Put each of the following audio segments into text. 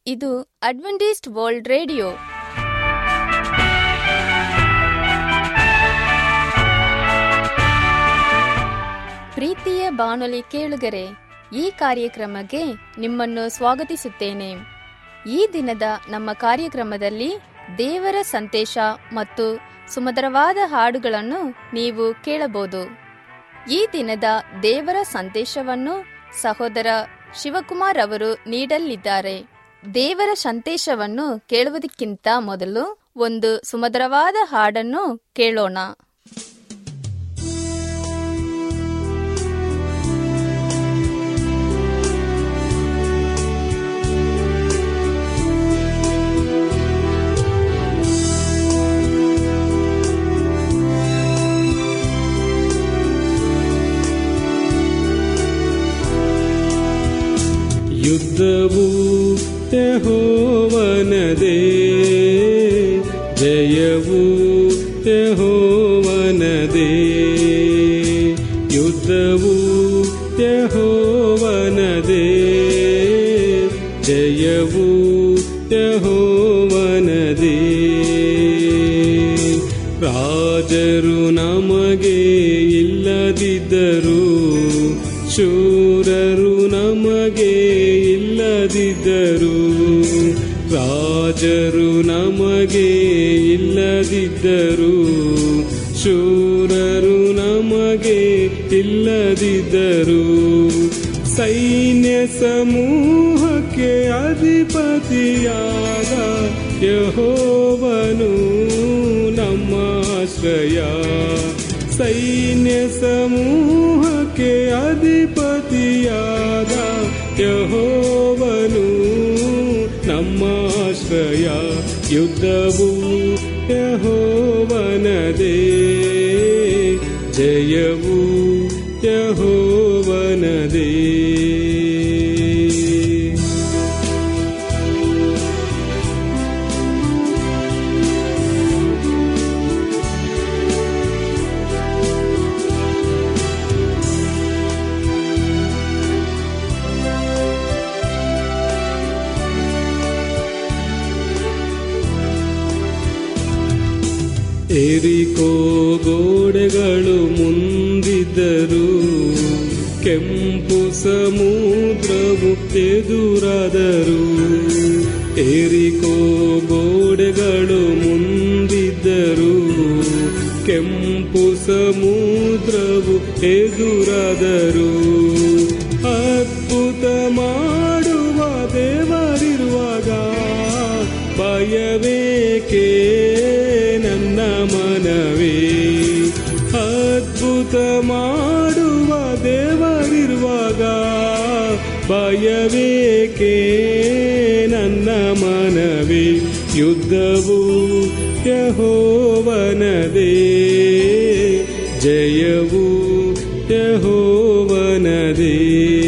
ಇದು Adventist world radio ಪ್ರೀತಿಯ ಬಾನುಲಿ ಕೇಳುಗರೆ ಈ ಕಾರ್ಯಕ್ರಮಕ್ಕೆ ನಿಮ್ಮನ್ನು ಸ್ವಾಗತಿಸುತ್ತೇನೆ ಈ ದಿನದ ನಮ್ಮ ಕಾರ್ಯಕ್ರಮದಲ್ಲಿ ದೇವರ ಸಂದೇಶ ಮತ್ತು ಸುಮಧುರವಾದ ಹಾಡುಗಳನ್ನು ನೀವು ಕೇಳಬಹುದು ಈ ದಿನದ ದೇವರ ಸಂದೇಶವನ್ನು ಸಹೋದರ ಶಿವಕುಮಾರ್ ಅವರು ನೀಡಲಿದ್ದಾರೆ ದೇವರ ಸಂದೇಶವನ್ನು ಕೇಳುವುದಕ್ಕಿಂತ ಮೊದಲು ಒಂದು ಸುಮಧುರವಾದ ಹಾಡನ್ನು ಕೇಳೋಣ ಯುದ್ಧವು ಯಹೋವನದೇ ಜಯವು ಯಹೋವನದೇ ಯುದ್ಧವು ಯಹೋವನದೇ ಜಯವು ಯಹೋವನದೇ ರಾಜರು ನಮಗೆ ಇಲ್ಲದಿದ್ದರು ಶೂರರು ನಮಗೆ ಇಲ್ಲದಿದ್ದರು ರಾಜರು ನಮಗೆ ಇಲ್ಲದಿದ್ದರು ಶೂರರು ನಮಗೆ ಇಲ್ಲದಿದ್ದರು ಸೈನ್ಯ ಸಮೂಹಕ್ಕೆ ಅಧಿಪತಿಯಾದ ಯಹೋವನು ನಮ್ಮ ಆಶ್ರಯ ಸೈನ್ಯ ಸಮೂಹಕ್ಕೆ ಅಧಿಪತಿಯಾದ ಯಹೋವನು ನಮ್ಮ ಆಶ್ರಯ ಯುದ್ಧವು ಯಹೋವನದೇ ಜಯವು ಯಹೋವನದೇ ಏರಿಕೋ ಗೋಡೆಗಳು ಮುಂದಿದ್ದರು ಕೆಂಪು ಸಮುದ್ರವು ಎದುರಾದರು ಏರಿಕೋ ಗೋಡೆಗಳು ಮುಂದಿದ್ದರು ಕೆಂಪು ಸಮುದ್ರವು ಎದುರಾದರು ಅದ್ಭುತ ಮಾಡುವ ದೇವರಿರುವಾಗ ಭಯವೇಕೆ ನನ್ನ ಮನವೇ ಅದ್ಭುತ ಮಾಡುವ ದೇವರಿರುವಾಗ ಭಯವೇಕೆ ನನ್ನ ಮನವೇ ಯುದ್ಧವು ಯಹೋವನದೇ ಜಯವು ಯಹೋವನದೇ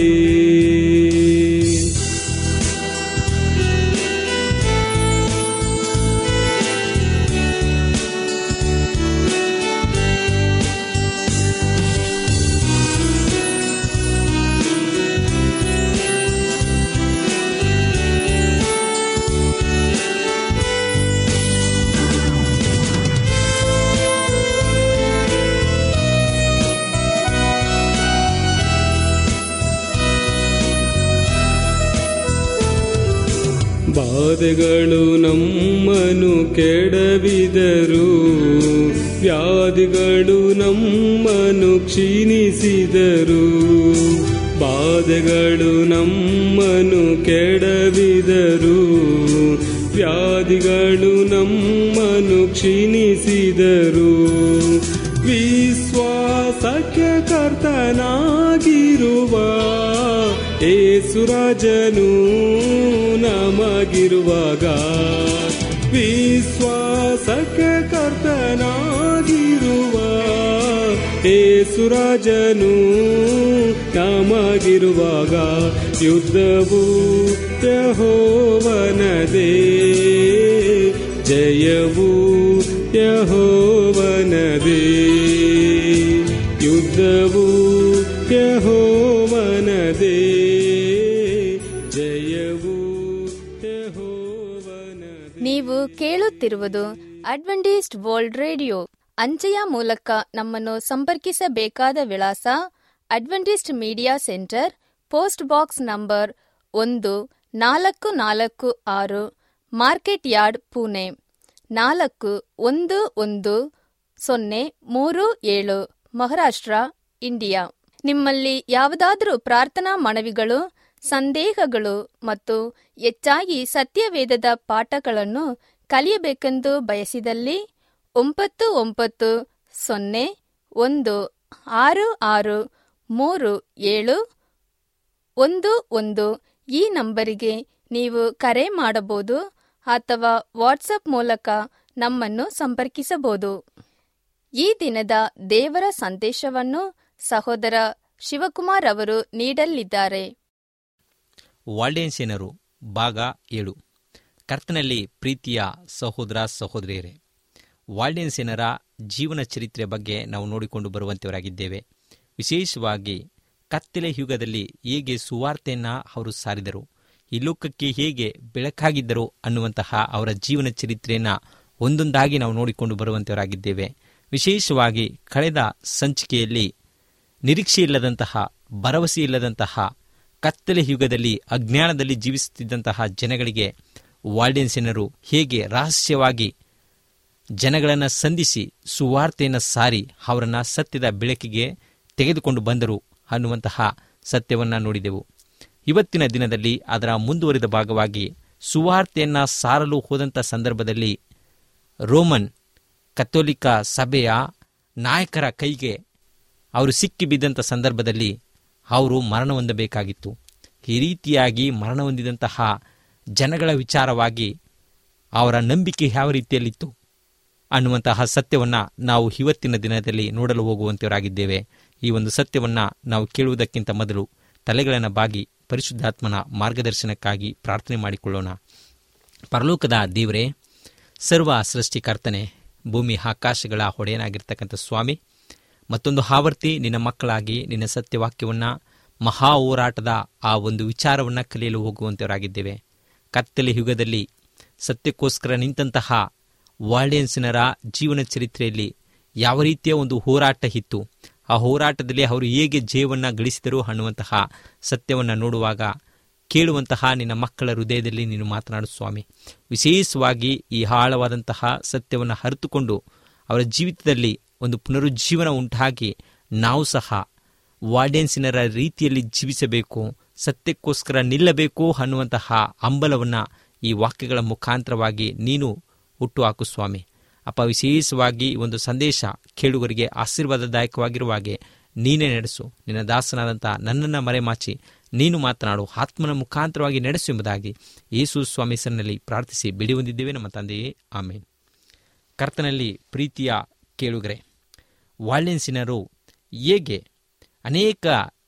ಬಾಧೆಗಳು ನಮ್ಮನು ಕೆಡವಿದರು ವ್ಯಾಧಿಗಳು ನಮ್ಮನು ಕ್ಷೀಣಿಸಿದರು ಬಾಧೆಗಳು ನಮ್ಮನು ಕೆಡವಿದರು ವ್ಯಾಧಿಗಳು ನಮ್ಮನು ಕ್ಷೀಣಿಸಿದರು ವಿಶ್ವಾಸಕ್ಕೆ ಕರ್ತನಾಗಿರುವ ಏಸುರಾಜನು ನಮಗಿರುವಾಗ ವಿಶ್ವಾಸಕ್ಕೆ ಕರ್ತನಾಗಿರುವ ಏಸುರಾಜನು ನಮಗಿರುವಾಗ ಯುದ್ಧವು ಯಹೋವನದೇ ಜಯವು ಯಹೋವನದೇ ಯುದ್ಧವು ಯಹೋವನದೇ ಜಯವು ಯಹೋವನದೇ ನೀವು ಕೇಳುತ್ತಿರುವುದು ಅಡ್ವೆಂಟಿಸ್ಟ್ ವರ್ಲ್ಡ್ ರೇಡಿಯೋ ಅಂಚೆಯ ಮೂಲಕ ನಮ್ಮನ್ನು ಸಂಪರ್ಕಿಸಬೇಕಾದ ವಿಳಾಸ Adventist media centre post box number ಒಂದು ನಾಲ್ಕು ನಾಲ್ಕು ಆರು ಮಾರ್ಕೆಟ್ ಯಾರ್ಡ್ ಪುಣೆ ನಾಲ್ಕು ಒಂದು ಒಂದು ಸೊನ್ನೆ ಮೂರು ಏಳು ಮಹಾರಾಷ್ಟ್ರ ಇಂಡಿಯಾ ನಿಮ್ಮಲ್ಲಿ ಯಾವುದಾದರೂ ಪ್ರಾರ್ಥನಾ ಮನವಿಗಳು ಸಂದೇಹಗಳು ಮತ್ತು ಹೆಚ್ಚಾಗಿ ಸತ್ಯವೇದದ ಪಾಠಗಳನ್ನು ಕಲಿಯಬೇಕೆಂದು ಬಯಸಿದಲ್ಲಿ ಒಂಬತ್ತು ಒಂಬತ್ತು ಸೊನ್ನೆ ಒಂದು ಆರು ಆರು ಮೂರು ಏಳು ಒಂದು ಒಂದು ಈ ನಂಬರಿಗೆ ನೀವು ಕರೆ ಮಾಡಬಹುದು ಅಥವಾ ವಾಟ್ಸಪ್ ಮೂಲಕ ನಮ್ಮನ್ನು ಸಂಪರ್ಕಿಸಬಹುದು ಈ ದಿನದ ದೇವರ ಸಂದೇಶವನ್ನು ಸಹೋದರ ಶಿವಕುಮಾರ್ ಅವರು ನೀಡಲಿದ್ದಾರೆ ವಾಲ್ಡೇನ್ಸೇನರು ಭಾಗ ಏಳು ಕರ್ತನಲ್ಲಿ ಪ್ರೀತಿಯ ಸಹೋದರ ಸಹೋದರಿಯರೇ ವಾಲ್ಡೇನ್ಸೇನರ ಜೀವನ ಚರಿತ್ರೆ ಬಗ್ಗೆ ನಾವು ನೋಡಿಕೊಂಡು ಬರುವಂತವರಾಗಿದ್ದೇವೆ ವಿಶೇಷವಾಗಿ ಕತ್ತಲೆ ಯುಗದಲ್ಲಿ ಹೇಗೆ ಸುವಾರ್ತೆಯನ್ನು ಅವರು ಸಾರಿದರು ಈ ಲೋಕಕ್ಕೆ ಹೇಗೆ ಬೆಳಕಾಗಿದ್ದರು ಅನ್ನುವಂತಹ ಅವರ ಜೀವನ ಚರಿತ್ರೆಯನ್ನು ಒಂದೊಂದಾಗಿ ನಾವು ನೋಡಿಕೊಂಡು ಬರುವಂತವರಾಗಿದ್ದೇವೆ ವಿಶೇಷವಾಗಿ ಕಳೆದ ಸಂಚಿಕೆಯಲ್ಲಿ ನಿರೀಕ್ಷೆ ಇಲ್ಲದಂತಹ ಭರವಸೆ ಇಲ್ಲದಂತಹ ಕತ್ತಲೆ ಯುಗದಲ್ಲಿ ಅಜ್ಞಾನದಲ್ಲಿ ಜೀವಿಸುತ್ತಿದ್ದಂತಹ ಜನಗಳಿಗೆ ವಾಲ್ಡೆನ್ಸಿನರು ಹೇಗೆ ರಹಸ್ಯವಾಗಿ ಜನಗಳನ್ನು ಸಂಧಿಸಿ ಸುವಾರ್ತೆಯನ್ನು ಸಾರಿ ಅವರನ್ನು ಸತ್ಯದ ಬೆಳಕಿಗೆ ತೆಗೆದುಕೊಂಡು ಬಂದರು ಅನ್ನುವಂತಹ ಸತ್ಯವನ್ನು ನೋಡಿದೆವು ಇವತ್ತಿನ ದಿನದಲ್ಲಿ ಅದರ ಮುಂದುವರಿದ ಭಾಗವಾಗಿ ಸುವಾರ್ತೆಯನ್ನು ಸಾರಲು ಹೋದಂಥ ಸಂದರ್ಭದಲ್ಲಿ ರೋಮನ್ ಕಥೋಲಿಕ ಸಭೆಯ ನಾಯಕರ ಕೈಗೆ ಅವರು ಸಿಕ್ಕಿ ಬಿದ್ದಂಥ ಸಂದರ್ಭದಲ್ಲಿ ಅವರು ಮರಣ ಹೊಂದಬೇಕಾಗಿತ್ತು ಈ ರೀತಿಯಾಗಿ ಮರಣ ಹೊಂದಿದಂತಹ ಜನಗಳ ವಿಚಾರವಾಗಿ ಅವರ ನಂಬಿಕೆ ಯಾವ ರೀತಿಯಲ್ಲಿತ್ತು ಅನ್ನುವಂತಹ ಸತ್ಯವನ್ನು ನಾವು ಇವತ್ತಿನ ದಿನದಲ್ಲಿ ನೋಡಲು ಹೋಗುವಂತವರಾಗಿದ್ದೇವೆ ಈ ಒಂದು ಸತ್ಯವನ್ನು ನಾವು ಕೇಳುವುದಕ್ಕಿಂತ ಮೊದಲು ತಲೆಗಳನ್ನು ಬಾಗಿ ಪರಿಶುದ್ಧಾತ್ಮನ ಮಾರ್ಗದರ್ಶನಕ್ಕಾಗಿ ಪ್ರಾರ್ಥನೆ ಮಾಡಿಕೊಳ್ಳೋಣ ಪರಲೋಕದ ದೇವರೇ ಸರ್ವ ಸೃಷ್ಟಿಕರ್ತನೆ ಭೂಮಿ ಆಕಾಶಗಳ ಹೊಡೆಯನಾಗಿರ್ತಕ್ಕಂಥ ಸ್ವಾಮಿ ಮತ್ತೊಂದು ಆವರ್ತಿ ನಿನ್ನ ಮಕ್ಕಳಾಗಿ ನಿನ್ನ ಸತ್ಯವಾಕ್ಯವನ್ನು ಮಹಾ ಹೋರಾಟದ ಆ ಒಂದು ವಿಚಾರವನ್ನು ಕಲಿಯಲು ಹೋಗುವಂತವರಾಗಿದ್ದೇವೆ ಕತ್ತಲೆ ಯುಗದಲ್ಲಿ ಸತ್ಯಕ್ಕೋಸ್ಕರ ನಿಂತಹ ವಾಲ್ಡೇನ್ಸಿನರ ಜೀವನ ಚರಿತ್ರೆಯಲ್ಲಿ ಯಾವ ರೀತಿಯ ಒಂದು ಹೋರಾಟ ಇತ್ತು ಆ ಹೋರಾಟದಲ್ಲಿ ಅವರು ಹೇಗೆ ಜಯವನ್ನು ಗಳಿಸಿದರು ಅನ್ನುವಂತಹ ಸತ್ಯವನ್ನು ನೋಡುವಾಗ ಕೇಳುವಂತಹ ನಿನ್ನ ಮಕ್ಕಳ ಹೃದಯದಲ್ಲಿ ನೀನು ಮಾತನಾಡು ಸ್ವಾಮಿ ವಿಶೇಷವಾಗಿ ಈ ಆಳವಾದಂತಹ ಸತ್ಯವನ್ನು ಅರಿತುಕೊಂಡು ಅವರ ಜೀವಿತದಲ್ಲಿ ಒಂದು ಪುನರುಜ್ಜೀವನ ಉಂಟಾಗಿ ನಾವು ಸಹ ವಾರ್ಡೆನ್ಸಿನರ ರೀತಿಯಲ್ಲಿ ಜೀವಿಸಬೇಕು ಸತ್ಯಕ್ಕೋಸ್ಕರ ನಿಲ್ಲಬೇಕು ಅನ್ನುವಂತಹ ಹಂಬಲವನ್ನು ಈ ವಾಕ್ಯಗಳ ಮುಖಾಂತರವಾಗಿ ನೀನು ಹುಟ್ಟುಹಾಕು ಸ್ವಾಮಿ ಅಪ್ಪ ವಿಶೇಷವಾಗಿ ಒಂದು ಸಂದೇಶ ಕೇಳುಗರಿಗೆ ಆಶೀರ್ವಾದದಾಯಕವಾಗಿರುವ ಹಾಗೆ ನೀನೇ ನಡೆಸು ನಿನ್ನ ದಾಸನಾದಂಥ ನನ್ನನ್ನು ಮರೆಮಾಚಿ ನೀನು ಮಾತನಾಡು ಆತ್ಮನ ಮುಖಾಂತರವಾಗಿ ನಡೆಸು ಎಂಬುದಾಗಿ ಯೇಸು ಸ್ವಾಮಿ ಹೆಸರಿನಲ್ಲಿ ಪ್ರಾರ್ಥಿಸಿ ಬಿಡಿ ಹೊಂದಿದ್ದೇವೆ ನಮ್ಮ ತಂದೆಯೇ ಆಮೇನ್ ಕರ್ತನಲ್ಲಿ ಪ್ರೀತಿಯ ಕೇಳುಗರೆ ವಾಲ್ಯನ್ಸಿನರು ಹೇಗೆ ಅನೇಕ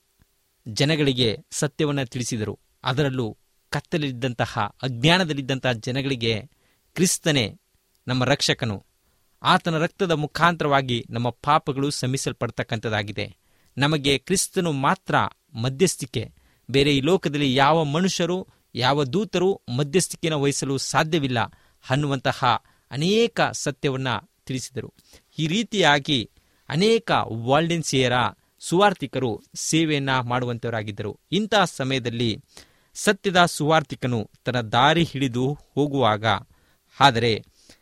ಜನಗಳಿಗೆ ಸತ್ಯವನ್ನು ತಿಳಿಸಿದರು ಅದರಲ್ಲೂ ಕತ್ತಲಿದ್ದಂತಹ ಅಜ್ಞಾನದಲ್ಲಿದ್ದಂತಹ ಜನಗಳಿಗೆ ಕ್ರಿಸ್ತನೇ ನಮ್ಮ ರಕ್ಷಕನು ಆತನ ರಕ್ತದ ಮುಖಾಂತರವಾಗಿ ನಮ್ಮ ಪಾಪಗಳು ಸಮಿಸಲ್ಪಡ್ತಕ್ಕಂಥದ್ದಾಗಿದೆ ನಮಗೆ ಕ್ರಿಸ್ತನು ಮಾತ್ರ ಮಧ್ಯಸ್ಥಿಕೆ ಬೇರೆ ಈ ಲೋಕದಲ್ಲಿ ಯಾವ ಮನುಷ್ಯರು ಯಾವ ದೂತರು ಮಧ್ಯಸ್ಥಿಕೆಯನ್ನು ವಹಿಸಲು ಸಾಧ್ಯವಿಲ್ಲ ಅನ್ನುವಂತಹ ಅನೇಕ ಸತ್ಯವನ್ನು ತಿಳಿಸಿದರು ಈ ರೀತಿಯಾಗಿ ಅನೇಕ ವಾಲ್ಡೆನ್ಸಿಯರ ಸುವಾರ್ಥಿಕರು ಸೇವೆಯನ್ನ ಮಾಡುವಂತವರಾಗಿದ್ದರು ಇಂತಹ ಸಮಯದಲ್ಲಿ ಸತ್ಯದ ಸುವಾರ್ಥಿಕನು ತನ್ನ ದಾರಿ ಹಿಡಿದು ಹೋಗುವಾಗ ಆದರೆ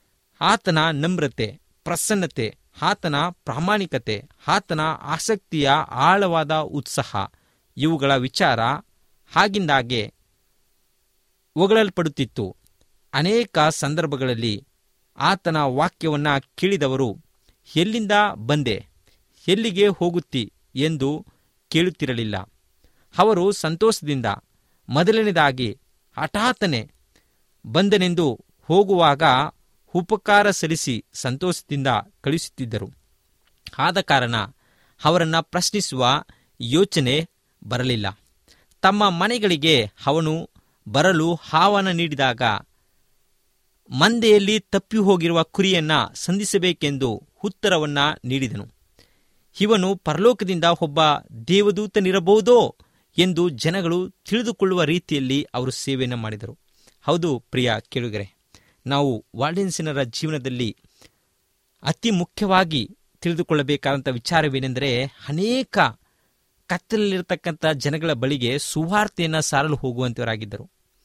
ಆತನ ನಮ್ರತೆ ಪ್ರಸನ್ನತೆ ಆತನ ಪ್ರಾಮಾಣಿಕತೆ ಆತನ ಆಸಕ್ತಿಯ ಆಳವಾದ ಉತ್ಸಾಹ ಇವುಗಳ ವಿಚಾರ ಆಗಿಂದಾಗೆ ಹೊಗಳಲ್ಪಡುತ್ತಿತ್ತು ಅನೇಕ ಸಂದರ್ಭಗಳಲ್ಲಿ ಆತನ ವಾಕ್ಯವನ್ನು ಕೇಳಿದವರು ಎಲ್ಲಿಂದ ಬಂದೆ ಎಲ್ಲಿಗೆ ಹೋಗುತ್ತಿ ಎಂದು ಕೇಳುತ್ತಿರಲಿಲ್ಲ ಅವರು ಸಂತೋಷದಿಂದ ಮೊದಲನೇದಾಗಿ ಹಠಾತ್ತನೆ ಬಂದನೆಂದು ಹೋಗುವಾಗ ಉಪಕಾರ ಸಲ್ಲಿಸಿ ಸಂತೋಷದಿಂದ ಕಳುಹಿಸುತ್ತಿದ್ದರು ಆದ ಕಾರಣ ಅವರನ್ನು ಪ್ರಶ್ನಿಸುವ ಯೋಚನೆ ಬರಲಿಲ್ಲ ತಮ್ಮ ಮನೆಗಳಿಗೆ ಅವನು ಬರಲು ಆಹ್ವಾನ ನೀಡಿದಾಗ ಮಂದೆಯಲ್ಲಿ ತಪ್ಪಿ ಹೋಗಿರುವ ಕುರಿಯನ್ನ ಸಂಧಿಸಬೇಕೆಂದು ಉತ್ತರವನ್ನ ನೀಡಿದನು ಇವನು ಪರಲೋಕದಿಂದ ಒಬ್ಬ ದೇವದೂತನಿರಬಹುದೋ ಎಂದು ಜನಗಳು ತಿಳಿದುಕೊಳ್ಳುವ ರೀತಿಯಲ್ಲಿ ಅವರು ಸೇವೆಯನ್ನು ಮಾಡಿದರು ಹೌದು ಪ್ರಿಯ ಕೇಳುಗರೆ ನಾವು ವಾಲ್ಡೆನ್ಸಿನರ ಜೀವನದಲ್ಲಿ ಅತಿ ಮುಖ್ಯವಾಗಿ ತಿಳಿದುಕೊಳ್ಳಬೇಕಾದಂಥ ವಿಚಾರವೇನೆಂದರೆ ಅನೇಕ ಕತ್ತಲಲ್ಲಿರ್ತಕ್ಕಂಥ ಜನಗಳ ಬಳಿಗೆ ಸುವಾರ್ತೆಯನ್ನು ಸಾರಲು ಹೋಗುವಂತವರಾಗಿದ್ದರು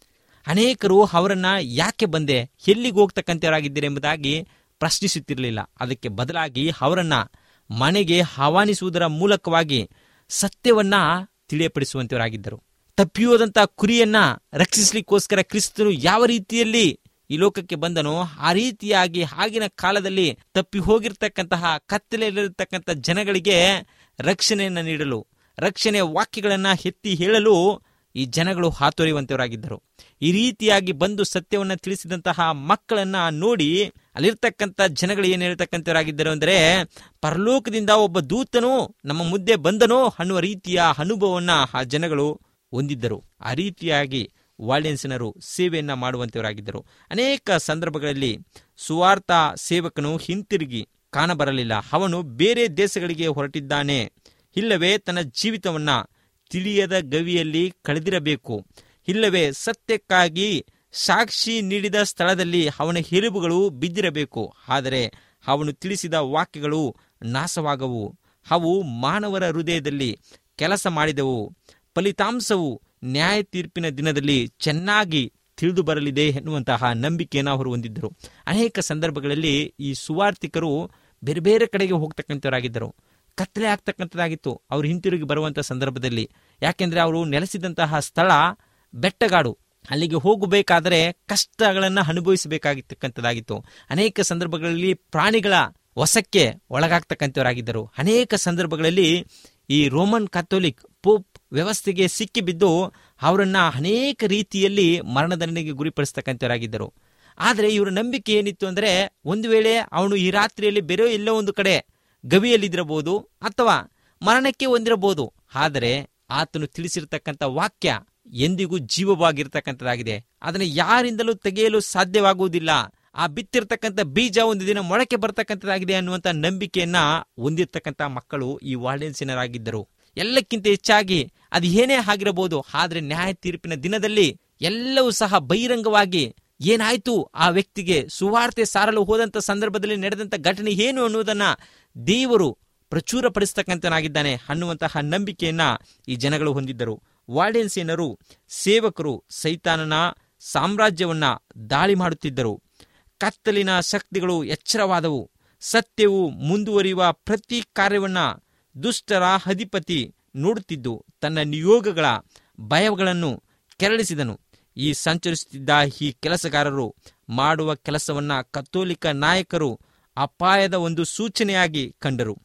ಅನೇಕರು ಅವರನ್ನ ಯಾಕೆ ಬಂದೆ ಎಲ್ಲಿಗೆ ಹೋಗ್ತಕ್ಕಂಥವರಾಗಿದ್ದೀರಿ ಎಂಬುದಾಗಿ ಪ್ರಶ್ನಿಸುತ್ತಿರಲಿಲ್ಲ ಅದಕ್ಕೆ ಬದಲಾಗಿ ಅವರನ್ನ ಮನೆಗೆ ಆಹ್ವಾನಿಸುವುದರ ಮೂಲಕವಾಗಿ ಸತ್ಯವನ್ನ ತಿಳಿಯಪಡಿಸುವಂತವರಾಗಿದ್ದರು ತಪ್ಪಿಯೋದಂಥ ಕುರಿಯನ್ನ ರಕ್ಷಿಸಲಿಕ್ಕೋಸ್ಕರ ಕ್ರಿಸ್ತನು ಯಾವ ರೀತಿಯಲ್ಲಿ ಈ ಲೋಕಕ್ಕೆ ಬಂದನೋ ಆ ರೀತಿಯಾಗಿ ಆಗಿನ ಕಾಲದಲ್ಲಿ ತಪ್ಪಿ ಹೋಗಿರ್ತಕ್ಕಂತಹ ಕತ್ತಲೆಯಲ್ಲಿರ್ತಕ್ಕಂಥ ಜನಗಳಿಗೆ ರಕ್ಷಣೆಯನ್ನು ನೀಡಲು ರಕ್ಷಣೆಯ ವಾಕ್ಯಗಳನ್ನ ಎತ್ತಿ ಹೇಳಲು ಈ ಜನಗಳು ಹಾತೊರೆಯುವಂತವರಾಗಿದ್ದರು ಈ ರೀತಿಯಾಗಿ ಬಂದು ಸತ್ಯವನ್ನು ತಿಳಿಸಿದಂತಹ ಮಕ್ಕಳನ್ನ ನೋಡಿ ಅಲ್ಲಿರ್ತಕ್ಕಂಥ ಜನಗಳು ಏನು ಹೇಳ್ತಕ್ಕಂಥವರಾಗಿದ್ದರು ಅಂದರೆ ಪರಲೋಕದಿಂದ ಒಬ್ಬ ದೂತನು ನಮ್ಮ ಮುದ್ದೆ ಬಂದನೋ ಅನ್ನುವ ರೀತಿಯ ಅನುಭವವನ್ನ ಆ ಜನಗಳು ಹೊಂದಿದ್ದರು ಆ ರೀತಿಯಾಗಿ ವಾಲ್ಡೆನ್ಸಿನರು ಸೇವೆಯನ್ನ ಮಾಡುವಂತವರಾಗಿದ್ದರು ಅನೇಕ ಸಂದರ್ಭಗಳಲ್ಲಿ ಸುವಾರ್ಥ ಸೇವಕನು ಹಿಂತಿರುಗಿ ಕಾಣಬರಲಿಲ್ಲ ಅವನು ಬೇರೆ ದೇಶಗಳಿಗೆ ಹೊರಟಿದ್ದಾನೆ ಇಲ್ಲವೇ ತನ್ನ ಜೀವಿತವನ್ನ ತಿಳಿಯದ ಗವಿಯಲ್ಲಿ ಕಳೆದಿರಬೇಕು ಇಲ್ಲವೇ ಸತ್ಯಕ್ಕಾಗಿ ಸಾಕ್ಷಿ ನೀಡಿದ ಸ್ಥಳದಲ್ಲಿ ಅವನ ಎಲುಬುಗಳು ಬಿದ್ದಿರಬೇಕು ಆದರೆ ಅವನು ತಿಳಿಸಿದ ವಾಕ್ಯಗಳು ನಾಶವಾಗವು ಅವು ಮಾನವರ ಹೃದಯದಲ್ಲಿ ಕೆಲಸ ಮಾಡಿದವು ಫಲಿತಾಂಶವು ನ್ಯಾಯ ತೀರ್ಪಿನ ದಿನದಲ್ಲಿ ಚೆನ್ನಾಗಿ ತಿಳಿದು ಬರಲಿದೆ ಎನ್ನುವಂತಹ ನಂಬಿಕೆಯನ್ನು ಅವರು ಹೊಂದಿದ್ದರು ಅನೇಕ ಸಂದರ್ಭಗಳಲ್ಲಿ ಈ ಸುವಾರ್ಥಿಕರು ಬೇರೆ ಬೇರೆ ಕಡೆಗೆ ಹೋಗ್ತಕ್ಕಂಥವರಾಗಿದ್ದರು ಕತ್ತಲೆ ಆಗ್ತಕ್ಕಂಥದ್ದಾಗಿತ್ತು ಅವರು ಹಿಂತಿರುಗಿ ಬರುವಂಥ ಸಂದರ್ಭದಲ್ಲಿ ಯಾಕೆಂದ್ರೆ ಅವರು ನೆಲೆಸಿದಂತಹ ಸ್ಥಳ ಬೆಟ್ಟಗಾಡು ಅಲ್ಲಿಗೆ ಹೋಗಬೇಕಾದರೆ ಕಷ್ಟಗಳನ್ನು ಅನುಭವಿಸಬೇಕಾಗಿರ್ತಕ್ಕಂಥದ್ದಾಗಿತ್ತು ಅನೇಕ ಸಂದರ್ಭಗಳಲ್ಲಿ ಪ್ರಾಣಿಗಳ ವಶಕ್ಕೆ ಒಳಗಾಗ್ತಕ್ಕಂಥವರಾಗಿದ್ದರು ಅನೇಕ ಸಂದರ್ಭಗಳಲ್ಲಿ ಈ ರೋಮನ್ ಕಥೋಲಿಕ್ ಪೋಪ್ ವ್ಯವಸ್ಥೆಗೆ ಸಿಕ್ಕಿಬಿದ್ದು ಅವರನ್ನ ಅನೇಕ ರೀತಿಯಲ್ಲಿ ಮರಣದಂಡನೆಗೆ ಗುರಿಪಡಿಸ್ತಕ್ಕಂಥವರಾಗಿದ್ದರು ಆದರೆ ಇವರ ನಂಬಿಕೆ ಏನಿತ್ತು ಅಂದರೆ ಒಂದು ವೇಳೆ ಅವನು ಈ ರಾತ್ರಿಯಲ್ಲಿ ಬೇರೆ ಎಲ್ಲೋ ಒಂದು ಕಡೆ ಗವಿಯಲ್ಲಿದ್ದಿರಬಹುದು ಅಥವಾ ಮರಣಕ್ಕೆ ಹೊಂದಿರಬಹುದು ಆದರೆ ಆತನು ತಿಳಿಸಿರ್ತಕ್ಕಂಥ ವಾಕ್ಯ ಎಂದಿಗೂ ಜೀವವಾಗಿರ್ತಕ್ಕಂಥದ್ದಾಗಿದೆ ಅದನ್ನು ಯಾರಿಂದಲೂ ತೆಗೆಯಲು ಸಾಧ್ಯವಾಗುವುದಿಲ್ಲ ಆ ಬಿತ್ತಿರ್ತಕ್ಕಂಥ ಬೀಜ ಒಂದು ದಿನ ಮೊಳಕೆ ಬರ್ತಕ್ಕಂಥದ್ದಾಗಿದೆ ಅನ್ನುವಂಥ ನಂಬಿಕೆಯನ್ನ ಹೊಂದಿರ್ತಕ್ಕಂಥ ಮಕ್ಕಳು ಈ ವಾರ್ಡೆನ್ಸಿನರಾಗಿದ್ದರು ಎಲ್ಲಕ್ಕಿಂತ ಹೆಚ್ಚಾಗಿ ಅದು ಏನೇ ಆಗಿರಬಹುದು ಆದರೆ ನ್ಯಾಯ ತೀರ್ಪಿನ ದಿನದಲ್ಲಿ ಎಲ್ಲವೂ ಸಹ ಬಹಿರಂಗವಾಗಿ ಏನಾಯ್ತು ಆ ವ್ಯಕ್ತಿಗೆ ಸುವಾರ್ತೆ ಸಾರಲು ಹೋದಂತ ಸಂದರ್ಭದಲ್ಲಿ ನಡೆದಂತ ಘಟನೆ ಏನು ಅನ್ನುವುದನ್ನ ದೇವರು ಪ್ರಚುರಪಡಿಸ್ತಕ್ಕಂಥನಾಗಿದ್ದಾನೆ ಅನ್ನುವಂತಹ ನಂಬಿಕೆಯನ್ನ ಈ ಜನಗಳು ಹೊಂದಿದ್ದರು ವಾರ್ಡೆನ್ಸಿಯನರು ಸೇವಕರು ಸೈತಾನನ ಸಾಮ್ರಾಜ್ಯವನ್ನ ದಾಳಿ ಮಾಡುತ್ತಿದ್ದರು ಕತ್ತಲಿನ ಶಕ್ತಿಗಳು ಎಚ್ಚರವಾದವು ಸತ್ಯವು ಮುಂದುವರಿಯುವ ಪ್ರತಿ ಕಾರ್ಯವನ್ನ ದುಷ್ಟರ ಅಧಿಪತಿ ನೋಡುತ್ತಿದ್ದು ತನ್ನ ನಿಯೋಗಗಳ ಭಯಗಳನ್ನು ಕೆರಳಿಸಿದನು ಈ ಸಂಚರಿಸುತ್ತಿದ್ದ ಈ ಕೆಲಸಗಾರರು ಮಾಡುವ ಕೆಲಸವನ್ನ ಕಥೋಲಿಕ ನಾಯಕರು ಅಪಾಯದ ಒಂದು ಸೂಚನೆಯಾಗಿ ಕಂಡರು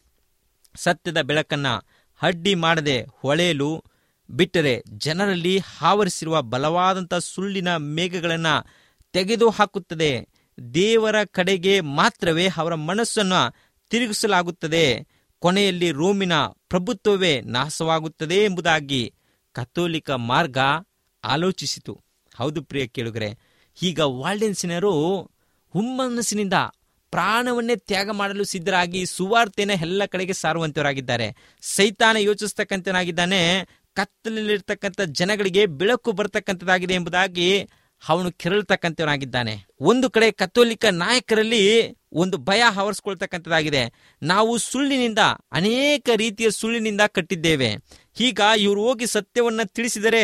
ಸತ್ಯದ ಬೆಳಕನ್ನ ಅಡ್ಡಿ ಮಾಡದೆ ಹೊಳೆಯಲು ಬಿಟ್ಟರೆ ಜನರಲ್ಲಿ ಆವರಿಸಿರುವ ಬಲವಾದಂಥ ಸುಳ್ಳಿನ ಮೇಘಗಳನ್ನು ತೆಗೆದು ಹಾಕುತ್ತದೆ ದೇವರ ಕಡೆಗೆ ಮಾತ್ರವೇ ಅವರ ಮನಸ್ಸನ್ನು ತಿರುಗಿಸಲಾಗುತ್ತದೆ ಕೊನೆಯಲ್ಲಿ ರೋಮಿನ ಪ್ರಭುತ್ವವೇ ನಾಶವಾಗುತ್ತದೆ ಎಂಬುದಾಗಿ ಕಥೋಲಿಕ ಮಾರ್ಗ ಆಲೋಚಿಸಿತು ಹೌದು ಪ್ರಿಯ ಕೇಳುಗರೆ ಈಗ ವಾಲ್ಡೆನ್ಸಿನರು ಹುಮ್ಮನಸ್ಸಿನಿಂದ ಪ್ರಾಣವನ್ನೇ ತ್ಯಾಗ ಮಾಡಲು ಸಿದ್ಧರಾಗಿ ಸುವಾರ್ತೆನ ಎಲ್ಲ ಕಡೆಗೆ ಸಾರುವಂತವರಾಗಿದ್ದಾರೆ ಸೈತಾನ ಯೋಚಿಸ್ತಕ್ಕಂಥನಾಗಿದ್ದಾನೆ ಕತ್ತಲಲ್ಲಿರ್ತಕ್ಕಂಥ ಜನಗಳಿಗೆ ಬೆಳಕು ಬರ್ತಕ್ಕಂಥದ್ದಾಗಿದೆ ಎಂಬುದಾಗಿ ಅವನು ಕೆರಳ್ತಕ್ಕಂಥವನಾಗಿದ್ದಾನೆ ಒಂದು ಕಡೆ ಕಥೋಲಿಕ ನಾಯಕರಲ್ಲಿ ಒಂದು ಭಯ ಆವರಿಸ್ಕೊಳ್ತಕ್ಕಂಥದ್ದಾಗಿದೆ ನಾವು ಸುಳ್ಳಿನಿಂದ ಅನೇಕ ರೀತಿಯ ಸುಳ್ಳಿನಿಂದ ಕಟ್ಟಿದ್ದೇವೆ ಈಗ ಇವರು ಹೋಗಿ ಸತ್ಯವನ್ನ ತಿಳಿಸಿದರೆ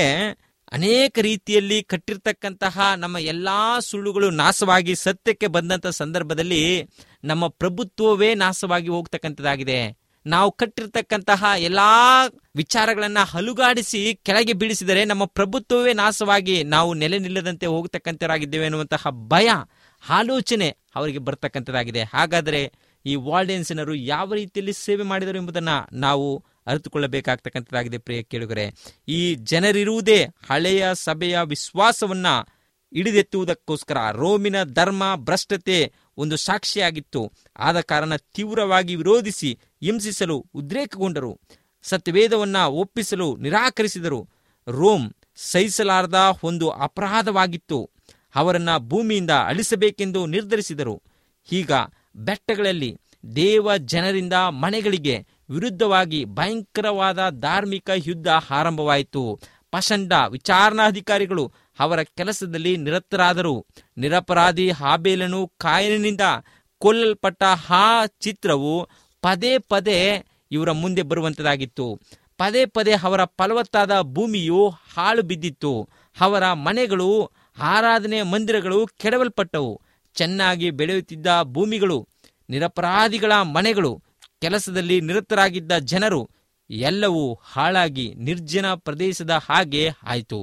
ಅನೇಕ ರೀತಿಯಲ್ಲಿ ಕಟ್ಟಿರ್ತಕ್ಕಂತಹ ನಮ್ಮ ಎಲ್ಲಾ ಸುಳ್ಳುಗಳು ನಾಶವಾಗಿ ಸತ್ಯಕ್ಕೆ ಬಂದಂತ ಸಂದರ್ಭದಲ್ಲಿ ನಮ್ಮ ಪ್ರಭುತ್ವವೇ ನಾಶವಾಗಿ ಹೋಗ್ತಕ್ಕಂಥದ್ದಾಗಿದೆ ನಾವು ಕಟ್ಟಿರ್ತಕ್ಕಂತಹ ಎಲ್ಲಾ ವಿಚಾರಗಳನ್ನ ಹಲುಗಾಡಿಸಿ ಕೆಳಗೆ ಬೀಳಿಸಿದರೆ ನಮ್ಮ ಪ್ರಭುತ್ವವೇ ನಾಶವಾಗಿ ನಾವು ನೆಲೆ ನಿಲ್ಲದಂತೆ ಹೋಗ್ತಕ್ಕಂಥರಾಗಿದ್ದೇವೆ ಅನ್ನುವಂತಹ ಭಯ ಆಲೋಚನೆ ಅವರಿಗೆ ಬರ್ತಕ್ಕಂಥದ್ದಾಗಿದೆ ಹಾಗಾದರೆ ಈ ವಾರ್ಡೆನ್ಸಿನರು ಯಾವ ರೀತಿಯಲ್ಲಿ ಸೇವೆ ಮಾಡಿದರು ಎಂಬುದನ್ನ ನಾವು ಅರಿತುಕೊಳ್ಳಬೇಕಾಗ್ತಕ್ಕಂಥದ್ದಾಗಿದೆ ಪ್ರಿಯ ಕೇಳುಗರೆ ಈ ಜನರಿರುವುದೇ ಹಳೆಯ ಸಭೆಯ ವಿಶ್ವಾಸವನ್ನ ಹಿಡಿದೆತ್ತುವುದಕ್ಕೋಸ್ಕರ ರೋಮಿನ ಧರ್ಮ ಭ್ರಷ್ಟತೆ ಒಂದು ಸಾಕ್ಷಿಯಾಗಿತ್ತು ಆದ ಕಾರಣ ತೀವ್ರವಾಗಿ ವಿರೋಧಿಸಿ ಹಿಂಸಿಸಲು ಉದ್ರೇಕಗೊಂಡರು ಸತ್ಯವೇದವನ್ನ ಒಪ್ಪಿಸಲು ನಿರಾಕರಿಸಿದರು ರೋಮ್ ಸಹಿಸಲಾರದ ಒಂದು ಅಪರಾಧವಾಗಿತ್ತು ಅವರನ್ನ ಭೂಮಿಯಿಂದ ಅಳಿಸಬೇಕೆಂದು ನಿರ್ಧರಿಸಿದರು ಈಗ ಬೆಟ್ಟಗಳಲ್ಲಿ ದೇವ ಜನರಿಂದ ಮನೆಗಳಿಗೆ ವಿರುದ್ಧವಾಗಿ ಭಯಂಕರವಾದ ಧಾರ್ಮಿಕ ಯುದ್ಧ ಆರಂಭವಾಯಿತು ಪಷಂಡ ವಿಚಾರಣಾಧಿಕಾರಿಗಳು ಅವರ ಕೆಲಸದಲ್ಲಿ ನಿರತರಾದರು ನಿರಪರಾಧಿ ಹಾಬೇಲನು ಕಾಯನಿನಿಂದ ಕೊಲ್ಲಲ್ಪಟ್ಟ ಆ ಚಿತ್ರವು ಪದೇ ಪದೇ ಇವರ ಮುಂದೆ ಬರುವಂತದಾಗಿತ್ತು ಪದೇ ಪದೇ ಅವರ ಫಲವತ್ತಾದ ಭೂಮಿಯು ಹಾಳು ಬಿದ್ದಿತ್ತು ಅವರ ಮನೆಗಳು ಆರಾಧನೆ ಮಂದಿರಗಳು ಕೆಡವಲ್ಪಟ್ಟವು ಚೆನ್ನಾಗಿ ಬೆಳೆಯುತ್ತಿದ್ದ ಭೂಮಿಗಳು ನಿರಪರಾಧಿಗಳ ಮನೆಗಳು ಕೆಲಸದಲ್ಲಿ ನಿರತರಾಗಿದ್ದ ಜನರು ಎಲ್ಲವೂ ಹಾಳಾಗಿ ನಿರ್ಜನ ಪ್ರದೇಶದ ಹಾಗೆ ಆಯಿತು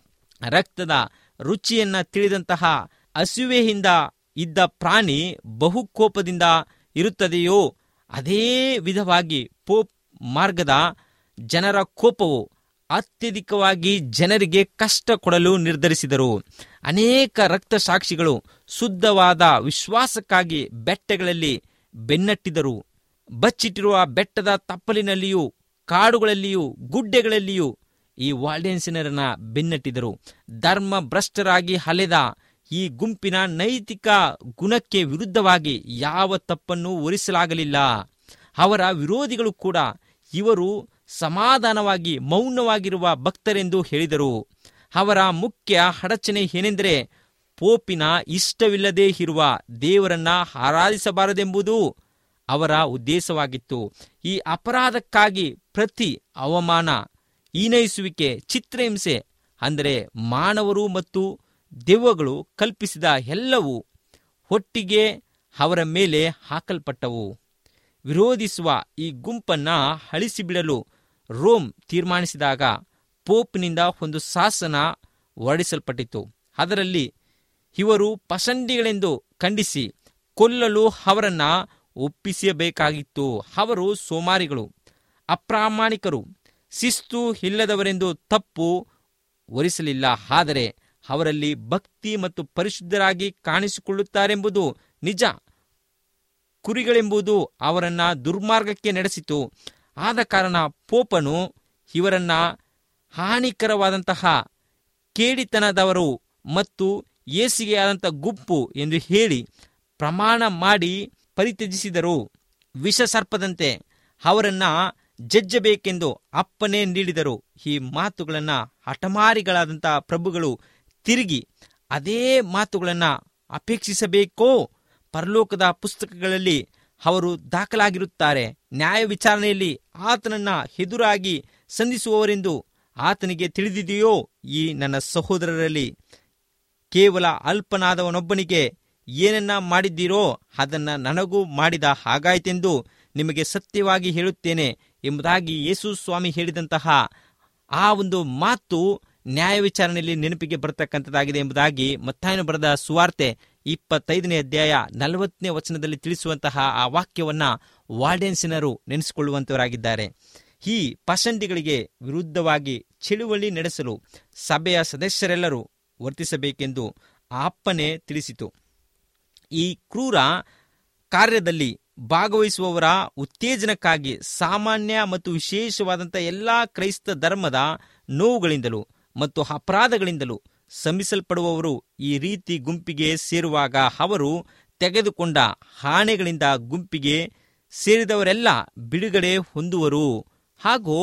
ರಕ್ತದ ರುಚಿಯನ್ನ ತಿಳಿದಂತಹ ಹಸುವೆಯಿಂದ ಇದ್ದ ಪ್ರಾಣಿ ಬಹುಕೋಪದಿಂದ ಇರುತ್ತದೆಯೋ ಅದೇ ವಿಧವಾಗಿ ಪೋಪ್ ಮಾರ್ಗದ ಜನರ ಕೋಪವು ಅತ್ಯಧಿಕವಾಗಿ ಜನರಿಗೆ ಕಷ್ಟ ಕೊಡಲು ನಿರ್ಧರಿಸಿದರು ಅನೇಕ ರಕ್ತ ಸಾಕ್ಷಿಗಳು ಶುದ್ಧವಾದ ವಿಶ್ವಾಸಕ್ಕಾಗಿ ಬೆಟ್ಟಗಳಲ್ಲಿ ಬೆನ್ನಟ್ಟಿದರು ಬಚ್ಚಿಟ್ಟಿರುವ ಬೆಟ್ಟದ ತಪ್ಪಲಿನಲ್ಲಿಯೂ ಕಾಡುಗಳಲ್ಲಿಯೂ ಗುಡ್ಡೆಗಳಲ್ಲಿಯೂ ಈ ವಾಲ್ಡೆನ್ಸಿನರನ್ನ ಬೆನ್ನಟ್ಟಿದರು ಧರ್ಮ ಭ್ರಷ್ಟರಾಗಿ ಅಲೆದ ಈ ಗುಂಪಿನ ನೈತಿಕ ಗುಣಕ್ಕೆ ವಿರುದ್ಧವಾಗಿ ಯಾವ ತಪ್ಪನ್ನು ಹೊರಿಸಲಾಗಲಿಲ್ಲ ಅವರ ವಿರೋಧಿಗಳು ಕೂಡ ಇವರು ಸಮಾಧಾನವಾಗಿ ಮೌನವಾಗಿರುವ ಭಕ್ತರೆಂದು ಹೇಳಿದರು ಅವರ ಮುಖ್ಯ ಅಡಚಣೆ ಏನೆಂದರೆ ಪೋಪಿನ ಇಷ್ಟವಿಲ್ಲದೆ ಇರುವ ದೇವರನ್ನ ಆರಾಧಿಸಬಾರದೆಂಬುದು ಅವರ ಉದ್ದೇಶವಾಗಿತ್ತು ಈ ಅಪರಾಧಕ್ಕಾಗಿ ಪ್ರತಿ ಅವಮಾನ ಈನೈಸುವಿಕೆ ಚಿತ್ರಹಿಂಸೆ ಅಂದರೆ ಮಾನವರು ಮತ್ತು ದೆವ್ವಗಳು ಕಲ್ಪಿಸಿದ ಎಲ್ಲವೂ ಒಟ್ಟಿಗೆ ಅವರ ಮೇಲೆ ಹಾಕಲ್ಪಟ್ಟವು ವಿರೋಧಿಸುವ ಈ ಗುಂಪನ್ನ ಅಳಿಸಿಬಿಡಲು ರೋಮ್ ತೀರ್ಮಾನಿಸಿದಾಗ ಪೋಪ್ನಿಂದ ಒಂದು ಶಾಸನ ಹೊರಡಿಸಲ್ಪಟ್ಟಿತು ಅದರಲ್ಲಿ ಇವರು ಪಸಂಡಿಗಳೆಂದು ಖಂಡಿಸಿ ಕೊಲ್ಲಲು ಅವರನ್ನ ಒಪ್ಪಿಸಬೇಕಾಗಿತ್ತು ಅವರು ಸೋಮಾರಿಗಳು ಅಪ್ರಾಮಾಣಿಕರು ಶಿಸ್ತು ಇಲ್ಲದವರೆಂದು ತಪ್ಪು ಹೊರಿಸಲಿಲ್ಲ ಆದರೆ ಅವರಲ್ಲಿ ಭಕ್ತಿ ಮತ್ತು ಪರಿಶುದ್ಧರಾಗಿ ಕಾಣಿಸಿಕೊಳ್ಳುತ್ತಾರೆಂಬುದು ನಿಜ ಕುರಿಗಳೆಂಬುದು ಅವರನ್ನ ದುರ್ಮಾರ್ಗಕ್ಕೆ ನಡೆಸಿತು ಆದ ಕಾರಣ ಪೋಪನು ಇವರನ್ನ ಹಾನಿಕರವಾದಂತಹ ಕೇಡಿತನದವರು ಮತ್ತು ಏಸಿಗೆ ಆದಂಥ ಗುಂಪು ಎಂದು ಹೇಳಿ ಪ್ರಮಾಣ ಮಾಡಿ ಪರಿತ್ಯಜಿಸಿದರು ವಿಷ ಸರ್ಪದಂತೆ ಅವರನ್ನ ಜಜ್ಜಬೇಕೆಂದು ಅಪ್ಪನೆ ನೀಡಿದರು ಈ ಮಾತುಗಳನ್ನ ಹಠಮಾರಿಗಳಾದಂತಹ ಪ್ರಭುಗಳು ತಿರುಗಿ ಅದೇ ಮಾತುಗಳನ್ನ ಅಪೇಕ್ಷಿಸಬೇಕೋ ಪರಲೋಕದ ಪುಸ್ತಕಗಳಲ್ಲಿ ಅವರು ದಾಖಲಾಗಿರುತ್ತಾರೆ ನ್ಯಾಯ ವಿಚಾರಣೆಯಲ್ಲಿ ಆತನನ್ನ ಎದುರಾಗಿ ಸಂಧಿಸುವವರೆಂದು ಆತನಿಗೆ ತಿಳಿದಿದೆಯೋ ಈ ನನ್ನ ಸಹೋದರರಲ್ಲಿ ಕೇವಲ ಅಲ್ಪನಾದವನೊಬ್ಬನಿಗೆ ಏನನ್ನ ಮಾಡಿದ್ದೀರೋ ಅದನ್ನ ನನಗೂ ಮಾಡಿದ ಹಾಗಾಯಿತೆಂದು ನಿಮಗೆ ಸತ್ಯವಾಗಿ ಹೇಳುತ್ತೇನೆ ಎಂಬುದಾಗಿ ಯೇಸು ಸ್ವಾಮಿ ಹೇಳಿದಂತಹ ಆ ಒಂದು ಮಾತು ನ್ಯಾಯ ವಿಚಾರಣೆಯಲ್ಲಿ ನೆನಪಿಗೆ ಬರತಕ್ಕಂಥದ್ದಾಗಿದೆ ಎಂಬುದಾಗಿ ಮತ್ತಾಯನು ಬರೆದ ಸುವಾರ್ತೆ ಇಪ್ಪತ್ತೈದನೇ ಅಧ್ಯಾಯ ನಲವತ್ತನೇ ವಚನದಲ್ಲಿ ತಿಳಿಸುವಂತಹ ಆ ವಾಕ್ಯವನ್ನ ವಾರ್ಡೆನ್ಸಿನರು ನೆನೆಸಿಕೊಳ್ಳುವಂತವರಾಗಿದ್ದಾರೆ ಈ ಪಸಂಡಿಗಳಿಗೆ ವಿರುದ್ಧವಾಗಿ ಚಳುವಳಿ ನಡೆಸಲು ಸಭೆಯ ಸದಸ್ಯರೆಲ್ಲರೂ ವರ್ತಿಸಬೇಕೆಂದು ಆ ಅಪ್ಪನೆ ತಿಳಿಸಿತು ಈ ಕ್ರೂರ ಕಾರ್ಯದಲ್ಲಿ ಭಾಗವಹಿಸುವವರ ಉತ್ತೇಜನಕ್ಕಾಗಿ ಸಾಮಾನ್ಯ ಮತ್ತು ವಿಶೇಷವಾದಂಥ ಎಲ್ಲ ಕ್ರೈಸ್ತ ಧರ್ಮದ ನೋವುಗಳಿಂದಲೂ ಮತ್ತು ಅಪರಾಧಗಳಿಂದಲೂ ಶ್ರಮಿಸಲ್ಪಡುವವರು ಈ ರೀತಿ ಗುಂಪಿಗೆ ಸೇರುವಾಗ ಅವರು ತೆಗೆದುಕೊಂಡ ಹಾಣೆಗಳಿಂದ ಗುಂಪಿಗೆ ಸೇರಿದವರೆಲ್ಲ ಬಿಡುಗಡೆ ಹೊಂದುವರು ಹಾಗೂ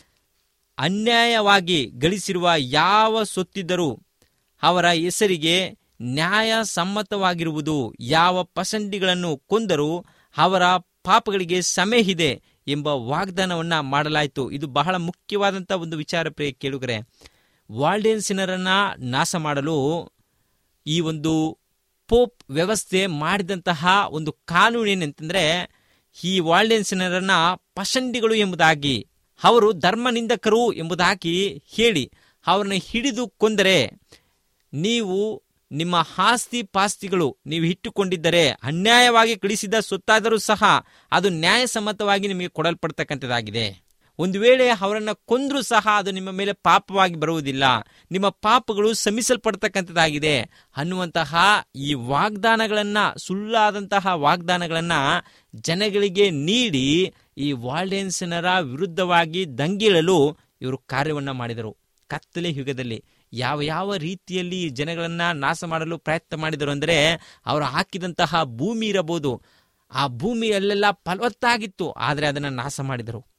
ಅನ್ಯಾಯವಾಗಿ ಗಳಿಸಿರುವ ಯಾವ ಸೊತ್ತಿದ್ದರೂ ಅವರ ಹೆಸರಿಗೆ ನ್ಯಾಯ ಸಮ್ಮತವಾಗಿರುವುದು ಯಾವ ಪಸಂಡಿಗಳನ್ನು ಕೊಂದರೂ ಅವರ ಪಾಪಗಳಿಗೆ ಸಮಯ ಇದೆ ಎಂಬ ವಾಗ್ದಾನವನ್ನ ಮಾಡಲಾಯಿತು ಇದು ಬಹಳ ಮುಖ್ಯವಾದಂಥ ಒಂದು ವಿಚಾರ ಪ್ರಿಯ ಕೇಳುಗರೆ ವಾಲ್ಡೆನ್ಸಿನರನ್ನ ನಾಶ ಮಾಡಲು ಈ ಒಂದು ಪೋಪ್ ವ್ಯವಸ್ಥೆ ಮಾಡಿದಂತಹ ಒಂದು ಕಾನೂನು ಏನಂತಂದ್ರೆ ಈ ವಾಲ್ಡೆನ್ಸಿನರನ್ನ ಪಸಂಡಿಗಳು ಎಂಬುದಾಗಿ ಅವರು ಧರ್ಮನಿಂದಕರು ಎಂಬುದಾಗಿ ಹೇಳಿ ಅವರನ್ನು ಹಿಡಿದು ಕೊಂದರೆ ನೀವು ನಿಮ್ಮ ಆಸ್ತಿ ಪಾಸ್ತಿಗಳು ನೀವು ಇಟ್ಟುಕೊಂಡಿದ್ದರೆ ಅನ್ಯಾಯವಾಗಿ ಗಳಿಸಿದ ಸೊತ್ತಾದರೂ ಸಹ ಅದು ನ್ಯಾಯಸಮ್ಮತವಾಗಿ ನಿಮಗೆ ಕೊಡಲ್ಪಡ್ತಕ್ಕಂಥದ್ದಾಗಿದೆ ಒಂದು ವೇಳೆ ಅವರನ್ನ ಕೊಂದ್ರೂ ಸಹ ಅದು ನಿಮ್ಮ ಮೇಲೆ ಪಾಪವಾಗಿ ಬರುವುದಿಲ್ಲ ನಿಮ್ಮ ಪಾಪಗಳು ಶಮಿಸಲ್ಪಡ್ತಕ್ಕಂಥದ್ದಾಗಿದೆ ಅನ್ನುವಂತಹ ಈ ವಾಗ್ದಾನಗಳನ್ನ ಸುಳ್ಳಾದಂತಹ ವಾಗ್ದಾನಗಳನ್ನ ಜನಗಳಿಗೆ ನೀಡಿ ಈ ವಾಲ್ಡೆನ್ಸನರ ವಿರುದ್ಧವಾಗಿ ದಂಗೇಳಲು ಇವರು ಕಾರ್ಯವನ್ನ ಮಾಡಿದರು ಕತ್ತಲೆ ಯುಗದಲ್ಲಿ ಯಾವ ಯಾವ ರೀತಿಯಲ್ಲಿ ಈ ಜನಗಳನ್ನ ನಾಶ ಮಾಡಲು ಪ್ರಯತ್ನ ಮಾಡಿದರು ಅಂದರೆ ಅವರು ಹಾಕಿದಂತಹ ಭೂಮಿ ಇರಬಹುದು ಆ ಭೂಮಿ ಅಲ್ಲೆಲ್ಲ ಫಲವತ್ತಾಗಿತ್ತು ಆದರೆ ಅದನ್ನು ನಾಶ ಮಾಡಿದರು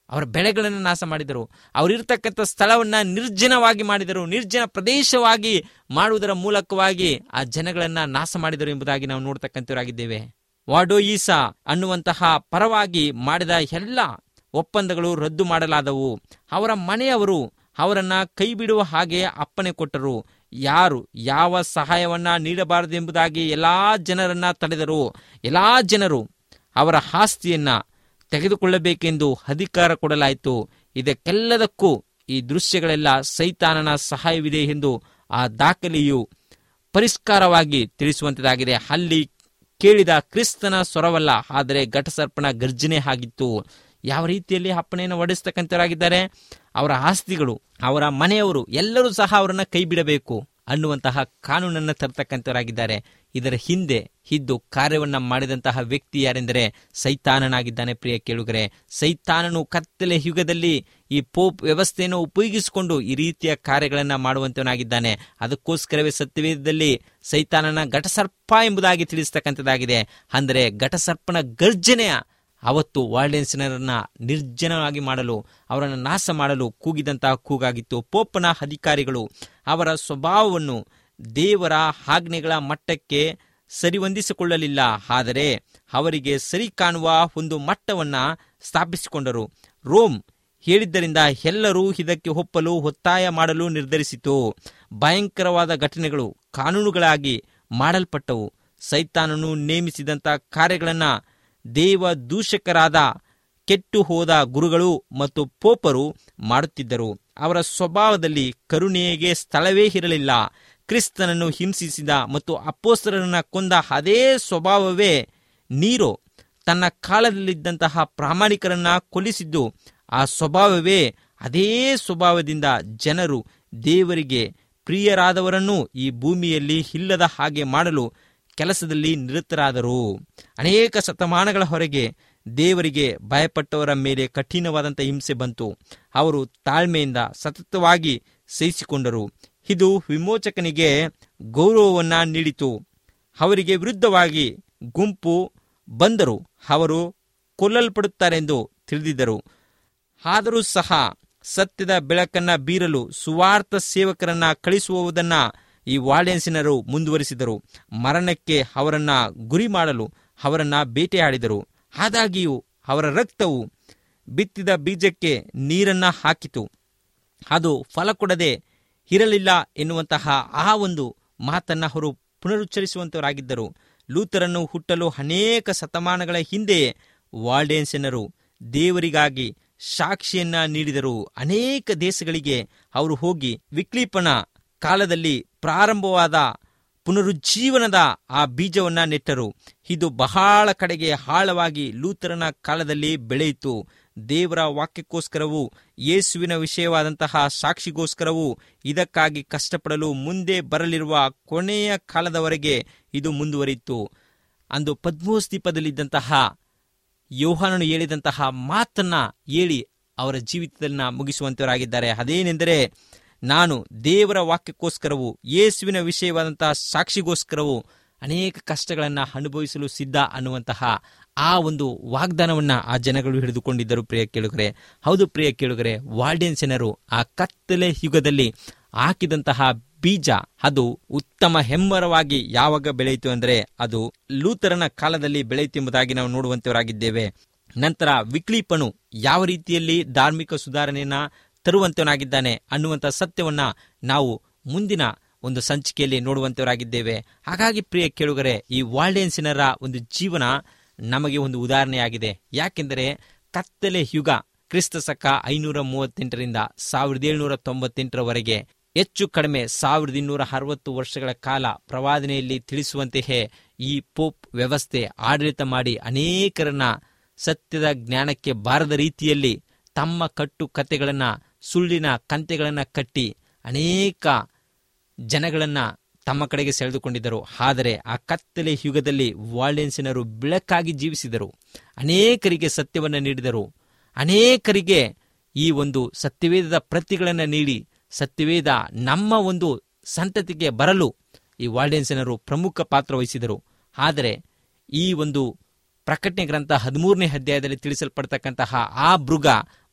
ಅವರ ಬೆಳೆಗಳನ್ನು ನಾಶ ಮಾಡಿದರು ಅವರಿರ್ತಕ್ಕಂಥ ಸ್ಥಳವನ್ನ ನಿರ್ಜನವಾಗಿ ಮಾಡಿದರು ನಿರ್ಜನ ಪ್ರದೇಶವಾಗಿ ಮಾಡುವುದರ ಮೂಲಕವಾಗಿ ಆ ಜನಗಳನ್ನ ನಾಶ ಮಾಡಿದರು ಎಂಬುದಾಗಿ ನಾವು ನೋಡ್ತಕ್ಕಂಥವರಾಗಿದ್ದೇವೆ ವಾಡೋ ಈಸಾ ಅನ್ನುವಂತಹ ಪರವಾಗಿ ಮಾಡಿದ ಎಲ್ಲ ಒಪ್ಪಂದಗಳು ರದ್ದು ಮಾಡಲಾದವು ಅವರ ಮನೆಯವರು ಅವರನ್ನ ಕೈ ಬಿಡುವ ಹಾಗೆ ಅಪ್ಪಣೆ ಕೊಟ್ಟರು ಯಾರು ಯಾವ ಸಹಾಯವನ್ನ ನೀಡಬಾರದು ಎಂಬುದಾಗಿ ಎಲ್ಲಾ ಜನರನ್ನ ತಡೆದರು ಎಲ್ಲಾ ಜನರು ಅವರ ಆಸ್ತಿಯನ್ನ ತೆಗೆದುಕೊಳ್ಳಬೇಕೆಂದು ಅಧಿಕಾರ ಕೊಡಲಾಯಿತು ಇದಕ್ಕೆಲ್ಲದಕ್ಕೂ ಈ ದೃಶ್ಯಗಳೆಲ್ಲ ಸೈತಾನನ ಸಹಾಯವಿದೆ ಎಂದು ಆ ದಾಖಲೆಯು ಪರಿಷ್ಕಾರವಾಗಿ ತಿಳಿಸುವಂತದಾಗಿದೆ ಅಲ್ಲಿ ಕೇಳಿದ ಕ್ರಿಸ್ತನ ಸ್ವರವಲ್ಲ ಆದರೆ ಘಟಸರ್ಪಣ ಗರ್ಜನೆ ಆಗಿತ್ತು ಯಾವ ರೀತಿಯಲ್ಲಿ ಅಪ್ಪಣೆಯನ್ನು ಹೊಡೆಸ್ತಕ್ಕಂಥವರಾಗಿದ್ದಾರೆ ಅವರ ಆಸ್ತಿಗಳು ಅವರ ಮನೆಯವರು ಎಲ್ಲರೂ ಸಹ ಅವರನ್ನ ಕೈ ಬಿಡಬೇಕು ಅನ್ನುವಂತಹ ಕಾನೂನನ್ನು ತರ್ತಕ್ಕಂಥವರಾಗಿದ್ದಾರೆ ಇದರ ಹಿಂದೆ ಇದ್ದು ಕಾರ್ಯವನ್ನ ಮಾಡಿದಂತಹ ವ್ಯಕ್ತಿ ಯಾರೆಂದರೆ ಸೈತಾನನಾಗಿದ್ದಾನೆ ಪ್ರಿಯ ಕೇಳುಗರೆ ಸೈತಾನನು ಕತ್ತಲೆ ಯುಗದಲ್ಲಿ ಈ ಪೋಪ್ ವ್ಯವಸ್ಥೆಯನ್ನು ಉಪಯೋಗಿಸಿಕೊಂಡು ಈ ರೀತಿಯ ಕಾರ್ಯಗಳನ್ನ ಮಾಡುವಂತವನಾಗಿದ್ದಾನೆ ಅದಕ್ಕೋಸ್ಕರವೇ ಸತ್ಯವೇದದಲ್ಲಿ ಸೈತಾನನ ಘಟಸರ್ಪ ಎಂಬುದಾಗಿ ತಿಳಿಸ್ತಕ್ಕಂಥದ್ದಾಗಿದೆ ಅಂದರೆ ಘಟಸರ್ಪನ ಗರ್ಜನೆಯ ಅವತ್ತು ವಾಲ್ಡೆನ್ಸಿನರನ್ನ ನಿರ್ಜನವಾಗಿ ಮಾಡಲು ಅವರನ್ನು ನಾಶ ಮಾಡಲು ಕೂಗಿದಂತಹ ಕೂಗಾಗಿತ್ತು ಪೋಪನ ಅಧಿಕಾರಿಗಳು ಅವರ ಸ್ವಭಾವವನ್ನು ದೇವರ ಆಜ್ಞೆಗಳ ಮಟ್ಟಕ್ಕೆ ಸರಿಹೊಂದಿಸಿಕೊಳ್ಳಲಿಲ್ಲ ಆದರೆ ಅವರಿಗೆ ಸರಿ ಕಾಣುವ ಒಂದು ಮಟ್ಟವನ್ನ ಸ್ಥಾಪಿಸಿಕೊಂಡರು ರೋಮ್ ಹೇಳಿದ್ದರಿಂದ ಎಲ್ಲರೂ ಇದಕ್ಕೆ ಒಪ್ಪಲು ಒತ್ತಾಯ ಮಾಡಲು ನಿರ್ಧರಿಸಿತು ಭಯಂಕರವಾದ ಘಟನೆಗಳು ಕಾನೂನುಗಳಾಗಿ ಮಾಡಲ್ಪಟ್ಟವು ಸೈತಾನನು ನೇಮಿಸಿದಂಥ ಕಾರ್ಯಗಳನ್ನ ದೇವ ದೂಷಕರಾದ ಕೆಟ್ಟು ಹೋದ ಗುರುಗಳು ಮತ್ತು ಪೋಪರು ಮಾಡುತ್ತಿದ್ದರು ಅವರ ಸ್ವಭಾವದಲ್ಲಿ ಕರುಣೆಗೆ ಸ್ಥಳವೇ ಇರಲಿಲ್ಲ ಕ್ರಿಸ್ತನನ್ನು ಹಿಂಸಿಸಿದ ಮತ್ತು ಅಪ್ಪೋಸ್ತರನ್ನ ಕೊಂದ ಅದೇ ಸ್ವಭಾವವೇ ನೀರೋ ತನ್ನ ಕಾಲದಲ್ಲಿದ್ದಂತಹ ಪ್ರಾಮಾಣಿಕರನ್ನ ಕೊಲ್ಲಿಸಿದ್ದು ಆ ಸ್ವಭಾವವೇ ಅದೇ ಸ್ವಭಾವದಿಂದ ಜನರು ದೇವರಿಗೆ ಪ್ರಿಯರಾದವರನ್ನು ಈ ಭೂಮಿಯಲ್ಲಿ ಇಲ್ಲದ ಹಾಗೆ ಮಾಡಲು ಕೆಲಸದಲ್ಲಿ ನಿರತರಾದರು ಅನೇಕ ಶತಮಾನಗಳ ಹೊರಗೆ ದೇವರಿಗೆ ಭಯಪಟ್ಟವರ ಮೇಲೆ ಕಠಿಣವಾದಂಥ ಹಿಂಸೆ ಬಂತು ಅವರು ತಾಳ್ಮೆಯಿಂದ ಸತತವಾಗಿ ಸಹಿಸಿಕೊಂಡರು ಇದು ವಿಮೋಚಕನಿಗೆ ಗೌರವವನ್ನ ನೀಡಿತು ಅವರಿಗೆ ವಿರುದ್ಧವಾಗಿ ಗುಂಪು ಬಂದರು ಅವರು ಕೊಲ್ಲಲ್ಪಡುತ್ತಾರೆಂದು ತಿಳಿದಿದ್ದರು ಆದರೂ ಸಹ ಸತ್ಯದ ಬೆಳಕನ್ನ ಬೀರಲು ಸುವಾರ್ಥ ಸೇವಕರನ್ನ ಕಳಿಸುವುದನ್ನ ಈ ವಾಲ್ಡೆನ್ಸಿನರು ಮುಂದುವರಿಸಿದರು ಮರಣಕ್ಕೆ ಅವರನ್ನ ಗುರಿ ಮಾಡಲು ಅವರನ್ನ ಬೇಟೆಯಾಡಿದರು ಆದಾಗಿಯೂ ಅವರ ರಕ್ತವು ಬಿತ್ತಿದ ಬೀಜಕ್ಕೆ ನೀರನ್ನ ಹಾಕಿತು ಅದು ಫಲ ಕೊಡದೆ ಇರಲಿಲ್ಲ ಎನ್ನುವಂತಹ ಆ ಒಂದು ಮಾತನ್ನ ಅವರು ಪುನರುಚ್ಚರಿಸುವಂತವರಾಗಿದ್ದರು ಲೂತರನ್ನು ಹುಟ್ಟಲು ಅನೇಕ ಶತಮಾನಗಳ ಹಿಂದೆಯೇ ವಾಲ್ಡೆನ್ಸಿನರು ದೇವರಿಗಾಗಿ ಸಾಕ್ಷಿಯನ್ನ ನೀಡಿದರು ಅನೇಕ ದೇಶಗಳಿಗೆ ಅವರು ಹೋಗಿ ವಿಕ್ಲೀಪನ ಕಾಲದಲ್ಲಿ ಪ್ರಾರಂಭವಾದ ಪುನರುಜ್ಜೀವನದ ಆ ಬೀಜವನ್ನ ನೆಟ್ಟರು ಇದು ಬಹಳ ಕಡೆಗೆ ಆಳವಾಗಿ ಲೂತರನ ಕಾಲದಲ್ಲಿ ಬೆಳೆಯಿತು ದೇವರ ವಾಕ್ಯಕ್ಕೋಸ್ಕರವೂ ಯೇಸುವಿನ ವಿಷಯವಾದಂತಹ ಸಾಕ್ಷಿಗೋಸ್ಕರವೂ ಇದಕ್ಕಾಗಿ ಕಷ್ಟಪಡಲು ಮುಂದೆ ಬರಲಿರುವ ಕೊನೆಯ ಕಾಲದವರೆಗೆ ಇದು ಮುಂದುವರಿಯಿತು ಅಂದು ಪದ್ಮೋಸ್ದೀಪದಲ್ಲಿದ್ದಂತಹ ಯೋಹಾನನು ಹೇಳಿದಂತಹ ಮಾತನ್ನ ಹೇಳಿ ಅವರ ಜೀವಿತದನ್ನ ಮುಗಿಸುವಂತವರಾಗಿದ್ದಾರೆ ಅದೇನೆಂದರೆ ನಾನು ದೇವರ ವಾಕ್ಯಕ್ಕೋಸ್ಕರವೂ ಯೇಸುವಿನ ವಿಷಯವಾದಂತಹ ಸಾಕ್ಷಿಗೋಸ್ಕರವೂ ಅನೇಕ ಕಷ್ಟಗಳನ್ನು ಅನುಭವಿಸಲು ಸಿದ್ಧ ಅನ್ನುವಂತಹ ಆ ಒಂದು ವಾಗ್ದಾನವನ್ನ ಆ ಜನಗಳು ಹಿಡಿದುಕೊಂಡಿದ್ದರು ಪ್ರಿಯ ಕೇಳುಗರೆ ಹೌದು ಪ್ರಿಯ ಕೇಳುಗರೆ ವಾಲ್ಡೆನ್ಸೆನರು ಆ ಕತ್ತಲೆ ಯುಗದಲ್ಲಿ ಹಾಕಿದಂತಹ ಬೀಜ ಅದು ಉತ್ತಮ ಹೆಮ್ಮರವಾಗಿ ಯಾವಾಗ ಬೆಳೆಯಿತು ಅಂದರೆ ಅದು ಲೂತರನ ಕಾಲದಲ್ಲಿ ಬೆಳೆಯಿತು ಎಂಬುದಾಗಿ ನಾವು ನೋಡುವಂತವರಾಗಿದ್ದೇವೆ ನಂತರ ವಿಕ್ಲೀಪನು ಯಾವ ರೀತಿಯಲ್ಲಿ ಧಾರ್ಮಿಕ ಸುಧಾರಣೆಯನ್ನ ತರುವಂತವನಾಗಿದ್ದಾನೆ ಅನ್ನುವಂಥ ಸತ್ಯವನ್ನ ನಾವು ಮುಂದಿನ ಒಂದು ಸಂಚಿಕೆಯಲ್ಲಿ ನೋಡುವಂತವರಾಗಿದ್ದೇವೆ ಹಾಗಾಗಿ ಪ್ರಿಯ ಕೇಳುಗರೆ ಈ ವಾಲ್ಡೆನ್ಸಿನರ ಒಂದು ಜೀವನ ನಮಗೆ ಒಂದು ಉದಾಹರಣೆಯಾಗಿದೆ ಯಾಕೆಂದರೆ ಕತ್ತಲೆ ಯುಗ ಕ್ರಿಸ್ತ ಶಕ ಐನೂರ ಮೂವತ್ತೆಂಟರಿಂದ ಸಾವಿರದ ಏಳುನೂರ ತೊಂಬತ್ತೆಂಟರವರೆಗೆ ಹೆಚ್ಚು ಕಡಿಮೆ ಸಾವಿರದ ಇನ್ನೂರ ಅರವತ್ತು ವರ್ಷಗಳ ಕಾಲ ಪ್ರವಾದನೆಯಲ್ಲಿ ತಿಳಿಸುವಂತೆಯೇ ಈ ಪೋಪ್ ವ್ಯವಸ್ಥೆ ಆಡಳಿತ ಮಾಡಿ ಅನೇಕರನ್ನ ಸತ್ಯದ ಜ್ಞಾನಕ್ಕೆ ಬಾರದ ರೀತಿಯಲ್ಲಿ ತಮ್ಮ ಕಟ್ಟು ಕತೆಗಳನ್ನ ಸುಳ್ಳಿನ ಕಂತೆಗಳನ್ನ ಕಟ್ಟಿ ಅನೇಕ ಜನಗಳನ್ನ ತಮ್ಮ ಕಡೆಗೆ ಸೆಳೆದುಕೊಂಡಿದ್ದರು ಆದರೆ ಆ ಕತ್ತಲೆ ಯುಗದಲ್ಲಿ ವಾಲ್ಡೆನ್ಸಿನರು ಬೆಳಕಾಗಿ ಜೀವಿಸಿದರು ಅನೇಕರಿಗೆ ಸತ್ಯವನ್ನು ನೀಡಿದರು ಅನೇಕರಿಗೆ ಈ ಒಂದು ಸತ್ಯವೇದದ ಪ್ರತಿಗಳನ್ನು ನೀಡಿ ಸತ್ಯವೇದ ನಮ್ಮ ಒಂದು ಸಂತತಿಗೆ ಬರಲು ಈ ವಾಲ್ಡೆನ್ಸಿನರು ಪ್ರಮುಖ ಪಾತ್ರ ವಹಿಸಿದರು ಆದರೆ ಈ ಒಂದು ಪ್ರಕಟಣೆ ಗ್ರಂಥ ಹದಿಮೂರನೇ ಅಧ್ಯಾಯದಲ್ಲಿ ತಿಳಿಸಲ್ಪಡ್ತಕ್ಕಂತಹ ಆ ಮೃಗ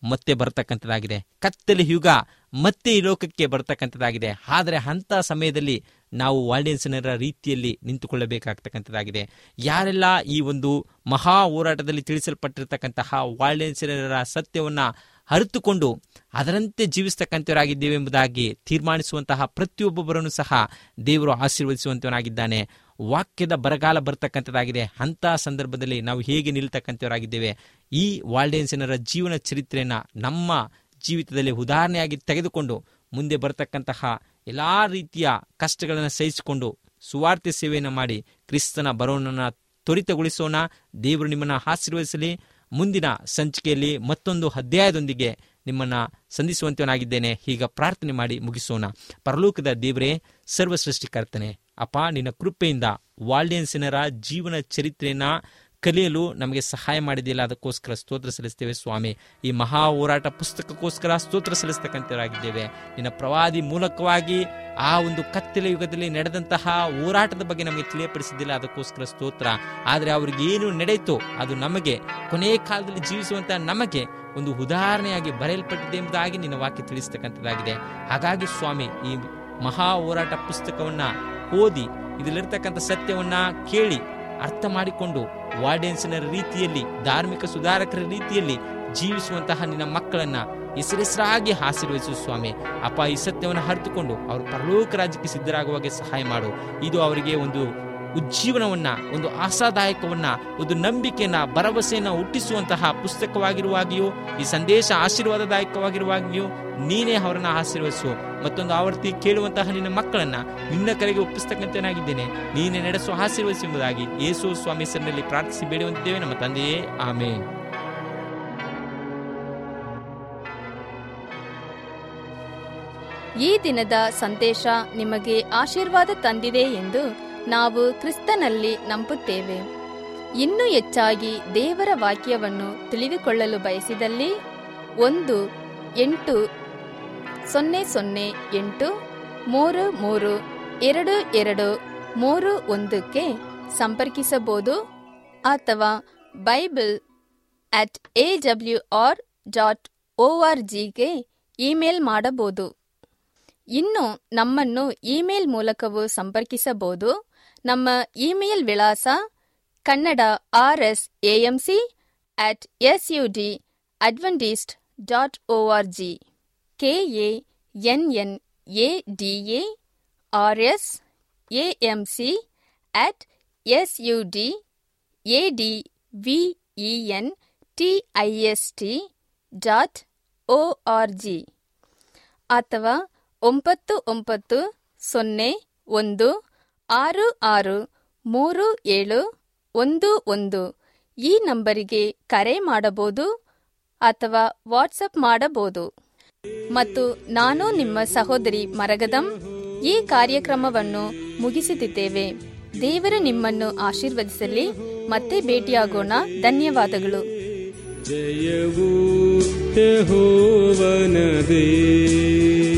ಮತ್ತೆ ಬರ್ತಕ್ಕಂಥದ್ದಾಗಿದೆ ಕತ್ತಲೆ ಯುಗ ಮತ್ತೆ ಈ ಲೋಕಕ್ಕೆ ಬರ್ತಕ್ಕಂಥದ್ದಾಗಿದೆ ಆದರೆ ಅಂಥ ಸಮಯದಲ್ಲಿ ನಾವು ವಾಲ್ಡಿಯನ್ಸನರ ರೀತಿಯಲ್ಲಿ ನಿಂತುಕೊಳ್ಳಬೇಕಾಗ್ತಕ್ಕಂಥದ್ದಾಗಿದೆ ಯಾರೆಲ್ಲ ಈ ಒಂದು ಮಹಾ ಹೋರಾಟದಲ್ಲಿ ತಿಳಿಸಲ್ಪಟ್ಟಿರ್ತಕ್ಕಂತಹ ವಾಲ್ಡಿಯನ್ಸನರ ಸತ್ಯವನ್ನ ಅರಿತುಕೊಂಡು ಅದರಂತೆ ಜೀವಿಸ್ತಕ್ಕಂಥವರಾಗಿದ್ದೇವೆ ಎಂಬುದಾಗಿ ತೀರ್ಮಾನಿಸುವಂತಹ ಪ್ರತಿಯೊಬ್ಬೊಬ್ಬರನ್ನು ಸಹ ದೇವರು ಆಶೀರ್ವದಿಸುವಂತವನಾಗಿದ್ದಾನೆ ವಾಕ್ಯದ ಬರಗಾಲ ಬರ್ತಕ್ಕಂಥದ್ದಾಗಿದೆ ಅಂತಹ ಸಂದರ್ಭದಲ್ಲಿ ನಾವು ಹೇಗೆ ನಿಲ್ತಕ್ಕಂಥವರಾಗಿದ್ದೇವೆ ಈ ವಾಲ್ಡೇನ್ಸನರ ಜೀವನ ಚರಿತ್ರೆಯನ್ನ ನಮ್ಮ ಜೀವಿತದಲ್ಲಿ ಉದಾಹರಣೆಯಾಗಿ ತೆಗೆದುಕೊಂಡು ಮುಂದೆ ಬರ್ತಕ್ಕಂತಹ ಎಲ್ಲಾ ರೀತಿಯ ಕಷ್ಟಗಳನ್ನು ಸಹಿಸಿಕೊಂಡು ಸುವಾರ್ತೆ ಸೇವೆಯನ್ನು ಮಾಡಿ ಕ್ರಿಸ್ತನ ಬರೋಣನ ತ್ವರಿತಗೊಳಿಸೋಣ ದೇವರು ನಿಮ್ಮನ್ನು ಆಶೀರ್ವದಿಸಲಿ ಮುಂದಿನ ಸಂಚಿಕೆಯಲ್ಲಿ ಮತ್ತೊಂದು ಅಧ್ಯಾಯದೊಂದಿಗೆ ನಿಮ್ಮನ್ನ ಸಂಧಿಸುವಂತವನಾಗಿದ್ದೇನೆ ಈಗ ಪ್ರಾರ್ಥನೆ ಮಾಡಿ ಮುಗಿಸೋಣ ಪರಲೋಕದ ದೇವರೇ ಸರ್ವ ಸೃಷ್ಟಿಕರ್ತನೆ ಅಪ್ಪ ನಿನ್ನ ಕೃಪೆಯಿಂದ ವಾಲ್ಡಿಯನ್ಸಿನರ ಜೀವನ ಚರಿತ್ರೆಯನ್ನ ಕಲಿಯಲು ನಮಗೆ ಸಹಾಯ ಮಾಡಿದೆಯಲ್ಲ ಅದಕ್ಕೋಸ್ಕರ ಸ್ತೋತ್ರ ಸಲ್ಲಿಸ್ತೇವೆ ಸ್ವಾಮಿ ಈ ಮಹಾ ಹೋರಾಟ ಪುಸ್ತಕಕ್ಕೋಸ್ಕರ ಸ್ತೋತ್ರ ಸಲ್ಲಿಸ್ತಕ್ಕಂಥವರಾಗಿದ್ದೇವೆ ನಿನ್ನ ಪ್ರವಾದಿ ಮೂಲಕವಾಗಿ ಆ ಒಂದು ಕತ್ತಲೆ ಯುಗದಲ್ಲಿ ನಡೆದಂತಹ ಹೋರಾಟದ ಬಗ್ಗೆ ನಮಗೆ ತಿಳಿಯಪಡಿಸಿದ್ದಿಲ್ಲ ಅದಕ್ಕೋಸ್ಕರ ಸ್ತೋತ್ರ ಆದರೆ ಅವ್ರಿಗೆ ಏನು ನಡೆಯಿತೋ ಅದು ನಮಗೆ ಕೊನೆಯ ಕಾಲದಲ್ಲಿ ಜೀವಿಸುವಂತಹ ನಮಗೆ ಒಂದು ಉದಾಹರಣೆಯಾಗಿ ಬರೆಯಲ್ಪಟ್ಟಿದೆ ಎಂಬುದಾಗಿ ನಿನ್ನ ವಾಕ್ಯ ತಿಳಿಸ್ತಕ್ಕಂಥದ್ದಾಗಿದೆ ಹಾಗಾಗಿ ಸ್ವಾಮಿ ಈ ಮಹಾ ಹೋರಾಟ ಪುಸ್ತಕವನ್ನ ಓದಿ ಇದರಲ್ಲಿರ್ತಕ್ಕಂಥ ಸತ್ಯವನ್ನ ಕೇಳಿ ಅರ್ಥ ಮಾಡಿಕೊಂಡು ವಾರ್ಡೆನ್ಸ್ನ ರೀತಿಯಲ್ಲಿ ಧಾರ್ಮಿಕ ಸುಧಾರಕರ ರೀತಿಯಲ್ಲಿ ಜೀವಿಸುವಂತಹ ನಿನ್ನ ಮಕ್ಕಳನ್ನ ಹೆಸರೆಸರಾಗಿ ಆಶೀರ್ವದಿಸು ಸ್ವಾಮಿ ಅಪ್ಪ ಈ ಸತ್ಯವನ್ನು ಅರಿತುಕೊಂಡು ಅವರು ಪರಲೋಕ ರಾಜ್ಯಕ್ಕೆ ಸಿದ್ಧರಾಗುವಾಗೆ ಸಹಾಯ ಮಾಡು ಇದು ಅವರಿಗೆ ಒಂದು ಉಜ್ಜೀವನವನ್ನ ಒಂದು ಆಶಾದಾಯಕವನ್ನ ಒಂದು ನಂಬಿಕೆಯನ್ನ ಭರವಸೆಯನ್ನ ಹುಟ್ಟಿಸುವಂತಹ ಪುಸ್ತಕವಾಗಿರುವಾಗಿಯೂ ಈ ಸಂದೇಶ ಆಶೀರ್ವಾದದಾಯಕವಾಗಿರುವಾಗಿಯೂ ನೀನೇ ಅವರನ್ನ ಆಶೀರ್ವದಿಸು ಮತ್ತೊಂದು ಆವರ್ತಿ ಕೇಳುವಂತಹ ನಿನ್ನ ಮಕ್ಕಳನ್ನ ನಿನ್ನ ಕರೆಗೆ ಒಪ್ಪಿಸ್ತಕ್ಕಂತನಾಗಿದ್ದೇನೆ ನೀನೇ ನಡೆಸುವ ಆಶೀರ್ವದಿಸು ಎಂಬುದಾಗಿ ಯೇಸು ಸ್ವಾಮಿ ಹೆಸರಿನಲ್ಲಿ ಪ್ರಾರ್ಥಿಸಿ ಬೇಡುವಂತಿದ್ದೇವೆ ನಮ್ಮ ತಂದೆಯೇ ಆಮೇನ್ ಈ ದಿನದ ಸಂದೇಶ ನಿಮಗೆ ಆಶೀರ್ವಾದ ತಂದಿದೆ ಎಂದು ನಾವು ಕ್ರಿಸ್ತನಲ್ಲಿ ನಂಬುತ್ತೇವೆ ಇನ್ನೂ ಹೆಚ್ಚಾಗಿ ದೇವರ ವಾಕ್ಯವನ್ನು ತಿಳಿದುಕೊಳ್ಳಲು ಬಯಸಿದಲ್ಲಿ ಒಂದು ಎಂಟು ಸೊನ್ನೆ ಸೊನ್ನೆ ಎಂಟು ಮೂರು ಮೂರು ಎರಡು ಎರಡು ಮೂರು ಒಂದಕ್ಕೆ ಸಂಪರ್ಕಿಸಬಹುದು ಅಥವಾ Bible at A W R dot O R ಜಿಗೆ ಇಮೇಲ್ ಮಾಡಬಹುದು ಇನ್ನು ನಮ್ಮನ್ನು ಇಮೇಲ್ ಮೂಲಕವೂ ಸಂಪರ್ಕಿಸಬಹುದು ನಮ್ಮ ಇಮೇಲ್ ವಿಳಾಸ Kannada R S AMC at S U D Adventist dot O R G K A N N A D A R S AMC at S U D A D V E N T I S T dot O R G ಅಥವಾ ಒಂಬತ್ತು ಒಂಬತ್ತು ಸೊನ್ನೆ ಒಂದು ಆರು ಆರು ಮೂರು ಏಳು ಒಂದು ಒಂದು ಈ ನಂಬರಿಗೆ ಕರೆ ಮಾಡಬಹುದು ಅಥವಾ ವಾಟ್ಸಪ್ ಮಾಡಬಹುದು ಮತ್ತು ನಾನು ನಿಮ್ಮ ಸಹೋದರಿ ಮರಗದಂ ಈ ಕಾರ್ಯಕ್ರಮವನ್ನು ಮುಗಿಸುತ್ತಿದ್ದೇವೆ ದೇವರು ನಿಮ್ಮನ್ನು ಆಶೀರ್ವದಿಸಲಿ ಮತ್ತೆ ಭೇಟಿಯಾಗೋಣ ಧನ್ಯವಾದಗಳು ಜಯವು ಯೆಹೋವನದೇ